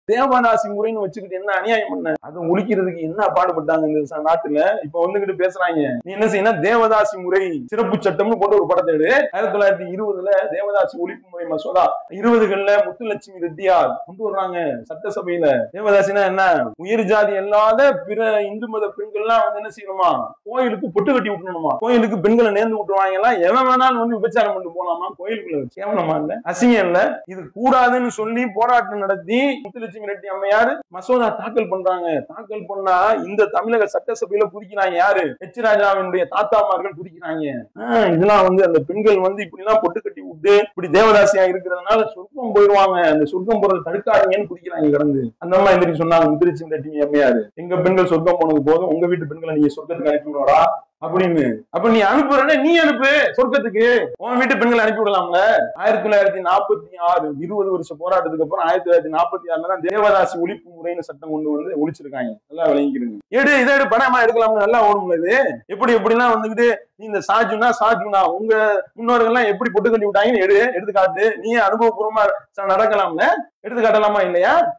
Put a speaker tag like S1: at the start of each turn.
S1: தேவதாசி முறைன்னு வச்சுக்கிட்டு என்ன அநியாயம் பண்ண அதை ஒழிக்கிறதுக்கு என்ன பாடுபட்டாங்க இந்த ச- நாட்டுல இப்ப வந்துகிட்டு பேசுறாங்க நீ என்ன செய்யணும் தேவதாசி முறை சிறப்பு சட்டம்னு போட்டு ஒரு படத்தை எடு ஆயிரத்தி தொள்ளாயிரத்தி இருபதுல தேவதாசி ஒழிப்பு முறை மசோதா இருபதுகள்ல முத்துலட்சுமி ரெட்டியார் கொண்டு வர்றாங்க சட்டசபையில தேவதாசினா என்ன உயர் ஜாதி அல்லாத பிற இந்து மத பெண்கள்லாம் வந்து என்ன செய்யணுமா கோயிலுக்கு பொட்டு கட்டி விட்டுணுமா கோயிலுக்கு பெண்களை நேர்ந்து விட்டுருவாங்க எவன் வேணாலும் வந்து விபச்சாரம் பண்ணிட்டு போலாமா கோயிலுக்குள்ள கேவலமா இல்ல அசிங்கம் இல்ல இது கூடாதுன்னு சொல்லி போராட்டம் நடத்தி முத்துலட்சுமி ரெட்டி அம்மையார் மசோதா தாக்கல் பண்றாங்க தாக்கல் பண்ணா இந்த தமிழக சட்டசபையில புதிக்கிறாங்க யாரு எச் ராஜாவினுடைய தாத்தாமார்கள் புதிக்கிறாங்க ஆஹ் இதெல்லாம் வந்து அந்த பெண்கள் வந்து இப்படி எல்லாம் பொட்டு கட்டி விட்டு இப்படி தேவதாசியா இருக்கிறதுனால சொர்க்கம் போயிடுவாங்க அந்த சொர்க்கம் போறது தடுக்காதீங்கன்னு குடிக்கிறாங்க கடந்து அந்த அம்மா எந்திரிச்சு சொன்னாங்க முத்திரிச்சு ரெட்டி அம்மையாரு எங்க பெண்கள் சொர்க்கம் போனது போதும் உங்க வீட்டு பெண்களை நீங்க சொர்க்கத்துக்கு அனுப்பி விடுவாடா அப்படின்னு அப்ப நீ அனுப்புறேன்னா நீ அனுப்பு சொர்க்கத்துக்கு உன் வீட்டு பெண்களை அனுப்பி விடலாம்ல ஆயிரத்தி தொள்ளாயிரத்தி நாற்பத்தி ஆறு இருபது வருஷ போராட்டத்துக்கு அப்புறம் ஆயிரத்தி தொள்ளாயிரத்தி நாற்பத்தி ஆறுல தான் தேவதாசி ஒழிப்பு முறைன்னு சட்டம் கொண்டு வந்து ஒழிச்சிருக்காங்க நல்லா விளங்கிக்கிறீங்க எடு இதை எடு பணமா எடுக்கலாம்னு நல்லா ஓடும்ல இது எப்படி எப்படிலாம் வந்துகிட்டு நீ இந்த சாஜுனா சாஜுனா உங்க முன்னோர்கள்லாம் எப்படி பொட்டு கட்டி விட்டாங்கன்னு எடு எடுத்து காட்டு நீ அனுபவபூர்வமா நடக்கலாம்ல எடுத்து காட்டலாமா இல்லையா